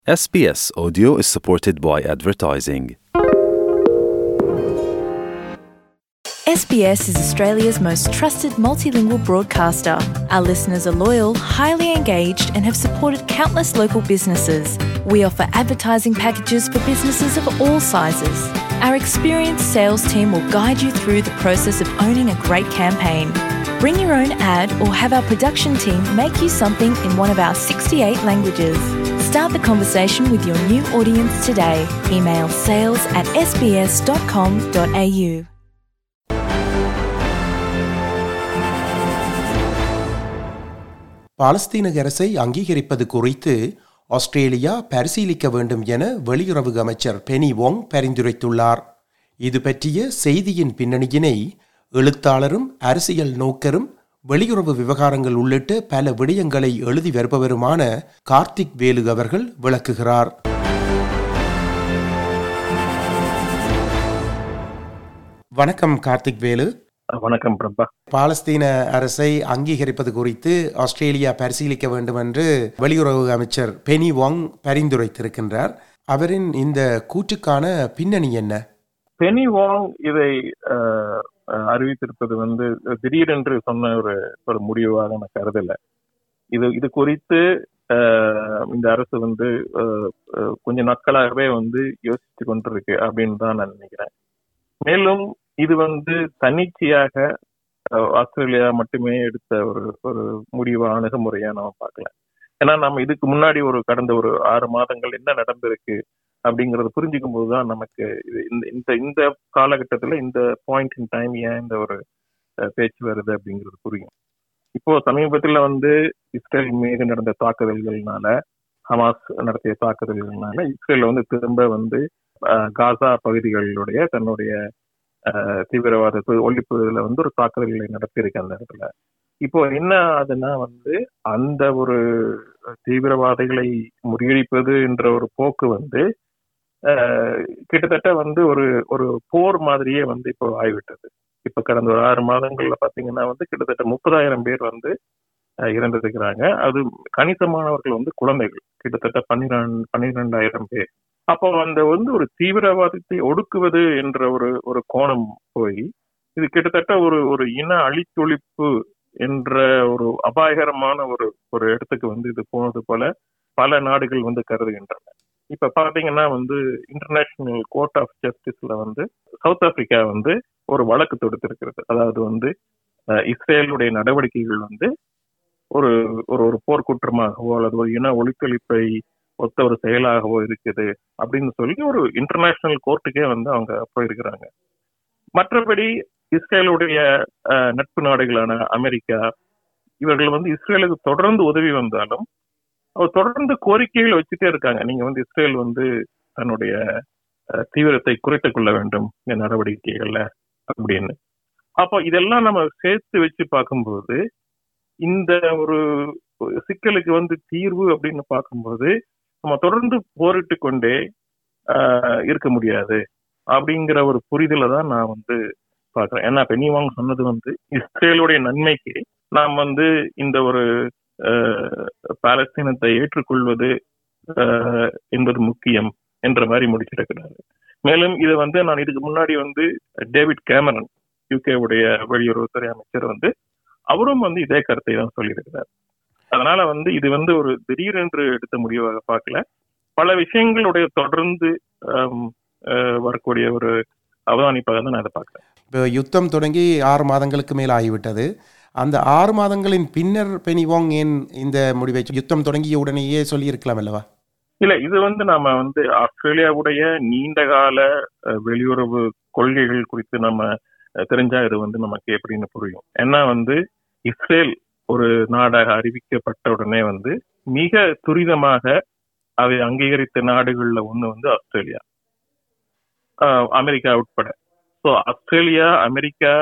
SBS Audio is supported by advertising. SBS is Australia's most trusted multilingual broadcaster. Our listeners are loyal, highly engaged, and have supported countless local businesses. We offer advertising packages for businesses of all sizes. Our experienced sales team will guide you through the process of owning a great campaign. Bring your own ad or have our production team make you something in one of our 68 languages. Start the conversation with your new audience today. Email sales at sbs.com.au. பாலஸ்தீன அரசை அங்கீகரிப்பது குறித்து Australia பரிசீலிக்க வேண்டும் என வெளியுறவு அமைச்சர் பெனி Wong பரிந்துரைத்துள்ளார் இது பற்றிய செய்தியின் பின்னணியினை எழுத்தாளரும் அரசியல் நோக்கரும் வெளியுறவு விவகாரங்கள் உள்ளிட்ட பல விடயங்களை எழுதி வருபவருமான கார்த்திக் வேலு அவர்கள் விளக்குகிறார் வணக்கம் கார்த்திக் வேலு வணக்கம் பிரபா பாலஸ்தீன அரசை அங்கீகரிப்பது குறித்து ஆஸ்திரேலியா பரிசீலிக்க வேண்டும் என்று வெளியுறவு அமைச்சர் பெனி வாங் பரிந்துரைத்திருக்கின்றார் அவரின் இந்த கூற்றுக்கான பின்னணி என்ன பெனி வாங் இதை அஹ், அஹ், அறிவித்திருப்பது வந்து திடீரென்று சொன்ன ஒரு ஒரு முடிவாக நான் கருதல இது இது குறித்து அஹ், இந்த அரசு வந்து அஹ், அஹ், கொஞ்ச நாட்களாகவே வந்து யோசித்து கொண்டிருக்கு அப்படின்னு தான் நான் நினைக்கிறேன் மேலும் இது வந்து தன்னிச்சையாக அஹ், ஆஸ்திரேலியா மட்டுமே எடுத்த ஒரு ஒரு முடிவா அணுகுமுறையா நம்ம பார்க்கல ஏன்னா நம்ம இதுக்கு முன்னாடி ஒரு கடந்த ஒரு ஆறு மாதங்கள் என்ன நடந்திருக்கு அப்படிங்கறத புரிஞ்சுக்கும் போதுதான் நமக்கு இது இந்த இந்த இந்த காலகட்டத்துல இந்த பாயிண்ட் இன் டைம் ஏன் இந்த ஒரு அஹ், பேச்சு வருது அப்படிங்கிறது புரியும் இப்போ சமீபத்துல வந்து இஸ்ரேல் மீது நடந்த தாக்குதல்கள்னால ஹமாஸ் நடத்திய தாக்குதல்கள்னால இஸ்ரேல் வந்து திரும்ப வந்து அஹ், காசா பகுதிகளுடைய தன்னுடைய அஹ், தீவிரவாத து- ஒழிப்புல வந்து ஒரு தாக்குதல்களை நடத்தியிருக்கு அந்த இடத்துல இப்போ என்ன ஆகுதுன்னா வந்து அந்த ஒரு தீவிரவாதிகளை முறியடிப்பது என்ற ஒரு போக்கு வந்து அஹ், கிட்டத்தட்ட வந்து ஒரு ஒரு போர் மாதிரியே வந்து இப்போ ஆகிவிட்டது இப்ப கடந்த ஒரு ஆறு மாதங்கள்ல பாத்தீங்கன்னா வந்து கிட்டத்தட்ட முப்பதாயிரம் பேர் வந்து அஹ், இறந்திருக்கிறாங்க அது கணிசமானவர்கள் வந்து குழந்தைகள் கிட்டத்தட்ட பன்னிரெண்டு பன்னிரெண்டாயிரம் பேர் அப்போ அந்த வந்து ஒரு தீவிரவாதத்தை ஒடுக்குவது என்ற ஒரு ஒரு கோணம் போய் இது கிட்டத்தட்ட ஒரு ஒரு இன அழித்தொழிப்பு என்ற ஒரு அபாயகரமான ஒரு ஒரு இடத்துக்கு வந்து இது போனது போல பல நாடுகள் வந்து கருதுகின்றன இப்ப பாத்தீங்கன்னா வந்து இன்டர்நேஷனல் கோர்ட் ஆஃப் ஜஸ்டிஸ்ல வந்து சவுத் ஆப்பிரிக்கா வந்து ஒரு வழக்கு தொடுத்திருக்கிறது அதாவது வந்து அஹ், இஸ்ரேலுடைய நடவடிக்கைகள் வந்து ஒரு ஒரு ஒரு போர்க்குற்றமாகவோ அல்லது ஒரு இன ஒழித்தொழிப்பை ஒத்த ஒரு செயலாகவோ இருக்குது அப்படின்னு சொல்லி ஒரு இன்டர்நேஷனல் கோர்ட்டுக்கே வந்து அவங்க போயிருக்கிறாங்க மற்றபடி இஸ்ரேலுடைய அஹ், நட்பு நாடுகளான அமெரிக்கா இவர்கள் வந்து இஸ்ரேலுக்கு தொடர்ந்து உதவி வந்தாலும் அவர் தொடர்ந்து கோரிக்கைகள் வச்சுட்டே இருக்காங்க நீங்க வந்து இஸ்ரேல் வந்து தன்னுடைய அஹ், தீவிரத்தை குறைத்துக் கொள்ள வேண்டும் இந்த நடவடிக்கைகள்ல அப்படின்னு அப்போ இதெல்லாம் நம்ம சேர்த்து வச்சு பார்க்கும்போது இந்த ஒரு சிக்கலுக்கு வந்து தீர்வு அப்படின்னு பார்க்கும்போது நம்ம தொடர்ந்து போரிட்டு கொண்டே ஆஹ், இருக்க முடியாது அப்படிங்கிற ஒரு புரிதலை தான் நான் வந்து பார்க்கிறேன் ஏன்னா பெனிவாங் சொன்னது வந்து இஸ்ரேலுடைய நன்மைக்கு நாம் வந்து இந்த ஒரு ஆஹ், பாலஸ்தீனத்தை ஏற்றுக்கொள்வது ஆஹ், என்பது முக்கியம் என்ற மாதிரி முடிச்சிருக்கிறாரு மேலும் இதை வந்து நான் இதுக்கு முன்னாடி வந்து டேவிட் கேமரன் யூகே உடைய வெளியுறவுத்துறை அமைச்சர் வந்து அவரும் வந்து இதே கருத்தை தான் சொல்லியிருக்கிறார் அதனால வந்து இது வந்து ஒரு திடீரென்று எடுத்த முடிவாக பார்க்கல பல விஷயங்களுடைய தொடர்ந்து ஆம், ஆஹ், வரக்கூடிய ஒரு அவதானிப்பாக தான் நான் இதை பார்க்கிறேன் இப்போ யுத்தம் தொடங்கி ஆறு மாதங்களுக்கு மேல் ஆகிவிட்டது அந்த ஆறு மாதங்களின் பின்னர் பெனிவாங் ஏன் இந்த முடிவை யுத்தம் தொடங்கிய உடனேயே சொல்லியிருக்கலாம் அல்லவா இல்ல இது வந்து நாம வந்து ஆஸ்திரேலியாவுடைய நீண்ட கால அஹ், வெளியுறவு கொள்கைகள் குறித்து நம்ம அஹ், தெரிஞ்சா இது வந்து நமக்கு எப்படின்னு புரியும் ஏன்னா வந்து இஸ்ரேல் ஒரு நாடாக அறிவிக்கப்பட்ட உடனே வந்து மிக துரிதமாக அதை அங்கீகரித்த நாடுகள்ல ஒண்ணு வந்து ஆஸ்திரேலியா ஆஹ், அமெரிக்கா உட்பட ஸோ ஆஸ்திரேலியா அமெரிக்கா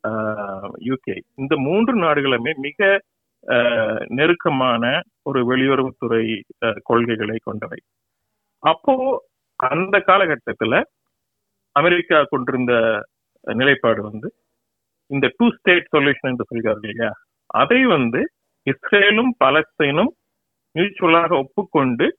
யூகே இந்த மூன்று நாடுகளுமே மிக ஆஹ், நெருக்கமான ஒரு வெளியுறவுத்துறை அஹ், கொள்கைகளை கொண்டவை அப்போ அந்த காலகட்டத்துல அமெரிக்கா கொண்டிருந்த நிலைப்பாடு வந்து இந்த டூ ஸ்டேட் சொல்யூஷன் என்று சொல்கிறார்கள் இல்லையா அதை வந்து இஸ்ரேலும் பலஸ்தீனும் மியூச்சுவலாக ஒப்புக்கொண்டு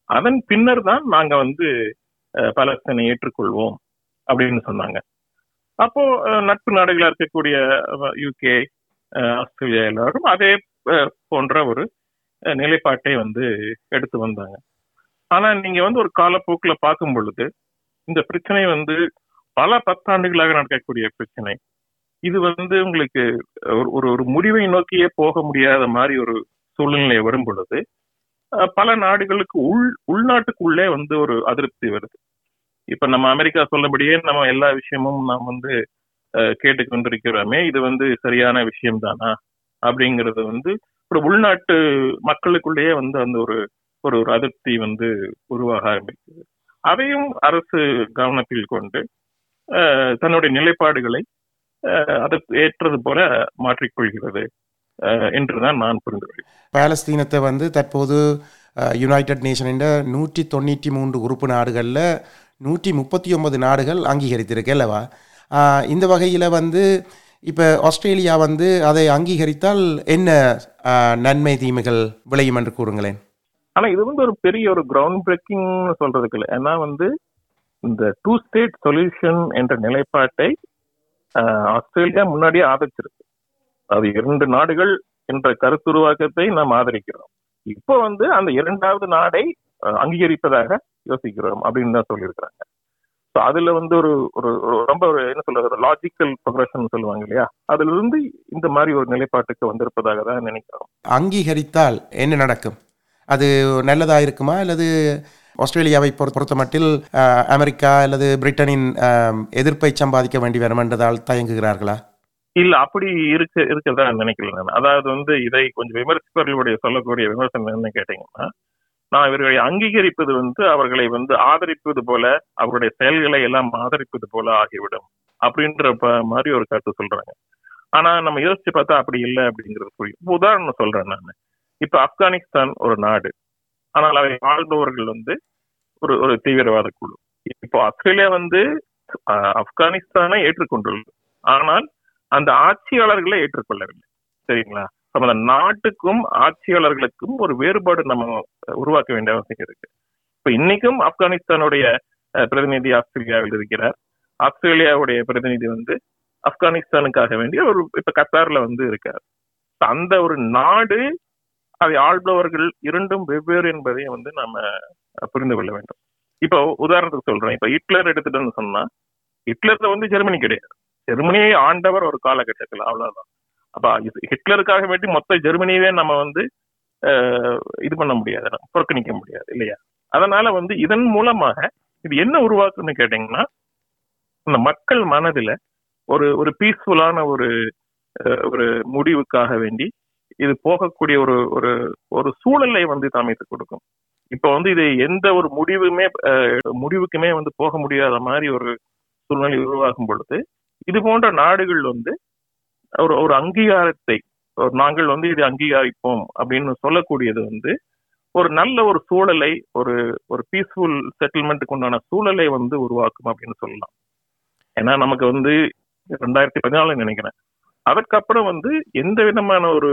அதன் பின்னர் தான் நாங்க வந்து அஹ், பலஸ்தீனை ஏற்றுக்கொள்வோம் அப்படின்னு சொன்னாங்க அப்போ அஹ், நட்பு நாடுகளா இருக்கக்கூடிய யூகே ஆஸ்திரேலியா எல்லாரும் அதே அஹ், போன்ற ஒரு அஹ், நிலைப்பாட்டை வந்து எடுத்து வந்தாங்க ஆனா நீங்க வந்து ஒரு காலப்போக்குல பார்க்கும் பொழுது இந்த பிரச்சனை வந்து பல பத்தாண்டுகளாக நடக்கக்கூடிய பிரச்சனை இது வந்து உங்களுக்கு ஒரு ஒரு ஒரு முடிவை நோக்கியே போக முடியாத மாதிரி ஒரு சூழ்நிலை வரும் பொழுது அஹ், பல நாடுகளுக்கு உள் உள்நாட்டுக்குள்ளே வந்து ஒரு அதிருப்தி வருது இப்ப நம்ம அமெரிக்கா சொல்லபடியே நம்ம எல்லா விஷயமும் நாம் வந்து அஹ், கேட்டுக்கொண்டிருக்கிறோமே இது வந்து சரியான விஷயம் தானா அப்படிங்கறது வந்து ஒரு உள்நாட்டு மக்களுக்குள்ளேயே வந்து அந்த ஒரு ஒரு ஒரு அதிருப்தி வந்து உருவாக ஆரம்பிக்குது அதையும் அரசு கவனத்தில் கொண்டு அஹ், தன்னுடைய நிலைப்பாடுகளை அஹ், அதற்கு ஏற்றது போல மாற்றிக்கொள்கிறது அஹ், என்றுதான் நான் புரிந்து கொள்கிறேன் பாலஸ்தீனத்தை வந்து தற்போது யுனைடெட் நேஷனின் நூற்றி தொண்ணூற்றி மூன்று உறுப்பு நாடுகளில் நூற்றி முப்பத்தி ஒன்பது நாடுகள் அங்கீகரித்திருக்கு அல்லவா அஹ், இந்த வகையில் வந்து இப்போ ஆஸ்திரேலியா வந்து அதை அங்கீகரித்தால் என்ன அஹ், நன்மை தீமைகள் விளையும் என்று கூறுங்களேன் ஆனா இது வந்து ஒரு பெரிய ஒரு கிரவுண்ட் பிரேக்கிங் சொல்றதுக்கு இல்லை ஏன்னா வந்து இந்த டூ ஸ்டேட் சொல்யூஷன் என்ற நிலைப்பாட்டை ஆஹ், ஆஸ்திரேலியா முன்னாடியே ஆதரிச்சிருக்கு அது இரண்டு நாடுகள் என்ற கருத்துருவாக்கத்தை நாம் ஆதரிக்கிறோம் இப்போ வந்து அந்த இரண்டாவது நாடை ஆஹ், அங்கீகரிப்பதாக யோசிக்கிறோம் அப்படின்னு தான் சொல்லியிருக்கிறாங்க ஸோ அதுல வந்து ஒரு ஒரு ஒரு ரொம்ப ஒரு என்ன சொல்றது ஒரு லாஜிக்கல் ப்ரொக்ரஷன் சொல்லுவாங்க இல்லையா அதுல இருந்து இந்த மாதிரி ஒரு நிலைப்பாட்டுக்கு வந்திருப்பதாக தான் நினைக்கிறோம் அங்கீகரித்தால் என்ன நடக்கும் அது நல்லதாக இருக்குமா அல்லது ஆஸ்திரேலியாவை பொறுத்த பொறுத்த மட்டில் அஹ், அமெரிக்கா அல்லது பிரிட்டனின் அஹ், எதிர்ப்பை சம்பாதிக்க வேண்டி வரும் என்றதால் தயங்குகிறார்களா இல்ல அப்படி இருக்க இருக்கிறதா நினைக்கல நான் அதாவது வந்து இதை கொஞ்சம் விமர்சிப்பவர்களுடைய சொல்லக்கூடிய விமர்சனம் என்ன கேட்டீங்கன்னா நான் இவர்களை அங்கீகரிப்பது வந்து அவர்களை வந்து ஆதரிப்பது போல அவருடைய செயல்களை எல்லாம் ஆதரிப்பது போல ஆகிவிடும் அப்படின்ற ப- மாதிரி ஒரு கருத்து சொல்றாங்க ஆனா நம்ம யோசிச்சு பார்த்தா அப்படி இல்லை அப்படிங்கிறது புரியும் இப்ப உதாரணம் சொல்றேன் நான் இப்ப ஆப்கானிஸ்தான் ஒரு நாடு ஆனால் அவை ஆள்பவர்கள் வந்து ஒரு ஒரு தீவிரவாத குழு இப்போ ஆஸ்திரேலியா வந்து அஹ், ஆப்கானிஸ்தானை ஏற்றுக்கொண்டுள்ளது ஆனால் அந்த ஆட்சியாளர்களை ஏற்றுக்கொள்ளவில்லை சரிங்களா அப்ப அந்த நாட்டுக்கும் ஆட்சியாளர்களுக்கும் ஒரு வேறுபாடு நம்ம உருவாக்க வேண்டிய அவசியம் இருக்கு இப்ப இன்னைக்கும் ஆப்கானிஸ்தானுடைய அஹ், பிரதிநிதி ஆஸ்திரேலியாவில் இருக்கிறார் ஆஸ்திரேலியாவுடைய பிரதிநிதி வந்து ஆப்கானிஸ்தானுக்காக வேண்டிய ஒரு இப்ப கத்தார்ல வந்து இருக்கார் அந்த ஒரு நாடு அதை ஆள்பவர்கள் இரண்டும் வெவ்வேறு என்பதையும் வந்து நாம அஹ், புரிந்து கொள்ள வேண்டும் இப்போ உதாரணத்துக்கு சொல்றேன் இப்ப ஹிட்லர் எடுத்துட்டோம்னு சொன்னா ஹிட்லர்ல வந்து ஜெர்மனி கிடையாது ஜெர்மனியை ஆண்டவர் ஒரு காலகட்டத்தில் அவ்வளவுதான் அப்ப இது ஹிட்லருக்காக வேண்டி மொத்த ஜெர்மனியவே நம்ம வந்து அஹ், இது பண்ண முடியாது நம்ம புறக்கணிக்க முடியாது இல்லையா அதனால வந்து இதன் மூலமாக இது என்ன உருவாக்குன்னு கேட்டீங்கன்னா அந்த மக்கள் மனதுல ஒரு ஒரு பீஸ்ஃபுல்லான ஒரு அஹ், ஒரு முடிவுக்காக வேண்டி இது போகக்கூடிய ஒரு ஒரு ஒரு சூழலை வந்து இது அமைத்து கொடுக்கும் இப்ப வந்து இது எந்த ஒரு முடிவுமே அஹ், முடிவுக்குமே வந்து போக முடியாத மாதிரி ஒரு சூழ்நிலை உருவாகும் பொழுது இது போன்ற நாடுகள் வந்து ஒரு ஒரு அங்கீகாரத்தை ஒரு நாங்கள் வந்து இதை அங்கீகரிப்போம் அப்படின்னு சொல்லக்கூடியது வந்து ஒரு நல்ல ஒரு சூழலை ஒரு ஒரு பீஸ்ஃபுல் செட்டில்மெண்ட்டுக்கு உண்டான சூழலை வந்து உருவாக்கும் அப்படின்னு சொல்லலாம் ஏன்னா நமக்கு வந்து ரெண்டாயிரத்தி பதினாலு நினைக்கிறேன் அதற்கப்புறம் வந்து எந்த விதமான ஒரு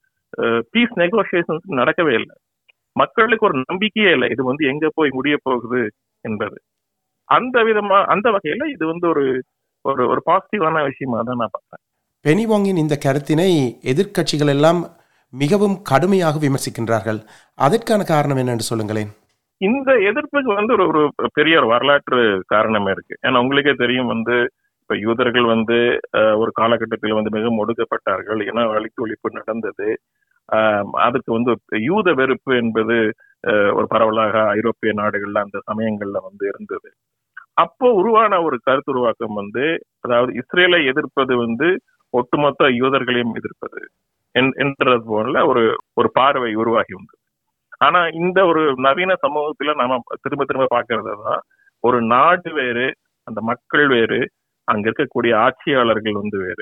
பீஸ் நெகோசியேஷன்ஸ் நடக்கவே இல்லை மக்களுக்கு ஒரு நம்பிக்கையே இல்லை இது வந்து எங்க போய் முடிய போகுது என்பது அந்த விதமா அந்த வகையில இது வந்து ஒரு ஒரு ஒரு பாசிட்டிவான விஷயமா தான் நான் பார்த்தேன் பெனிவாங்கின் இந்த கருத்தினை எதிர்க்கட்சிகள் எல்லாம் மிகவும் கடுமையாக விமர்சிக்கின்றார்கள் அதற்கான காரணம் என்னன்னு சொல்லுங்களேன் இந்த எதிர்ப்புக்கு வந்து ஒரு ஒரு பெரிய ஒரு வரலாற்று காரணமே இருக்கு ஏன்னா உங்களுக்கே தெரியும் வந்து இப்ப யூதர்கள் வந்து அஹ், ஒரு காலகட்டத்தில் வந்து மிகவும் ஒடுக்கப்பட்டார்கள் இன அழித்து ஒழிப்பு நடந்தது ஆஹ், அதுக்கு வந்து யூத வெறுப்பு என்பது அஹ், ஒரு பரவலாக ஐரோப்பிய நாடுகள்ல அந்த சமயங்கள்ல வந்து இருந்தது அப்போ உருவான ஒரு கருத்துருவாக்கம் வந்து அதாவது இஸ்ரேலை எதிர்ப்பது வந்து ஒட்டுமொத்த யூதர்களையும் எதிர்ப்பது என்- என்றது போல ஒரு ஒரு பார்வை உருவாகி வந்தது ஆனா இந்த ஒரு நவீன சமூகத்துல நாம திரும்ப திரும்ப பாக்குறது தான் ஒரு நாடு வேறு அந்த மக்கள் வேறு அங்க இருக்கக்கூடிய ஆட்சியாளர்கள் வந்து வேறு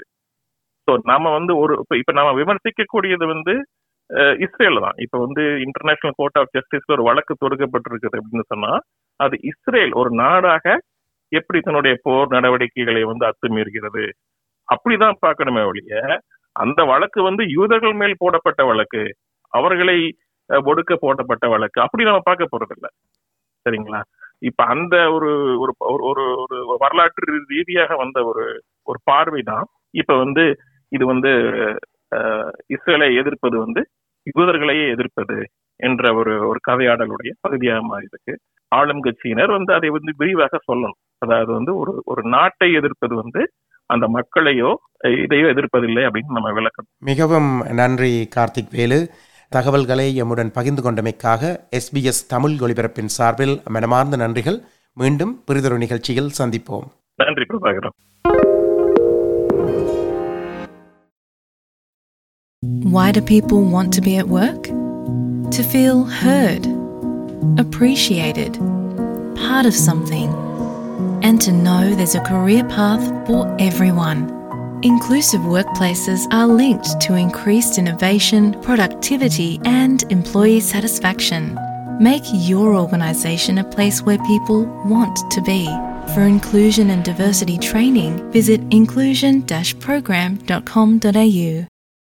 ஸோ நாம வந்து ஒரு இப்ப இப்ப நாம விமர்சிக்கக்கூடியது வந்து அஹ், இஸ்ரேல் தான் இப்ப வந்து இன்டர்நேஷனல் கோர்ட் ஆஃப் ஜஸ்டிஸ்ல ஒரு வழக்கு தொடுக்கப்பட்டிருக்குது அப்படின்னு சொன்னா அது இஸ்ரேல் ஒரு நாடாக எப்படி தன்னுடைய போர் நடவடிக்கைகளை வந்து அத்துமீறுகிறது அப்படிதான் பார்க்கணுமே ஒழிய அந்த வழக்கு வந்து யூதர்கள் மேல் போடப்பட்ட வழக்கு அவர்களை அஹ், ஒடுக்க போடப்பட்ட வழக்கு அப்படி நம்ம பார்க்க போறது இல்ல சரிங்களா இப்ப அந்த ஒரு ஒரு ஒரு- ஒரு ஒரு வரலாற்று ரீதியாக வந்த ஒரு ஒரு பார்வை தான் இப்ப வந்து இது வந்து அஹ், இஸ்ரேலை எதிர்ப்பது வந்து யூதர்களையே எதிர்ப்பது என்ற ஒரு ஒரு கதையாடலுடைய பகுதியாக மாறி இருக்கு ஆளும் கட்சியினர் வந்து அதை வந்து விரிவாக சொல்லணும் அதாவது வந்து ஒரு ஒரு நாட்டை எதிர்ப்பது வந்து அந்த மக்களையோ அஹ், இதையோ எதிர்ப்பதில்லை அப்படின்னு நம்ம விளக்கணும் மிகவும் நன்றி கார்த்திக் வேலு தகவல்களை எம்முடன் பகிர்ந்து கொண்டமைக்காக எஸ்பிஎஸ் தமிழ் ஒலிபரப்பின் சார்பில் மனமார்ந்த நன்றிகள் மீண்டும் பிறிதொரு நிகழ்ச்சியில் சந்திப்போம் நன்றி Prabhakaran Why do people want to be at work? To feel heard, appreciated, part of something, and to know there's a career path for everyone. Inclusive workplaces are linked to increased innovation, productivity, and employee satisfaction. Make your organisation a place where people want to be. For inclusion and diversity training, visit inclusion-program.com.au.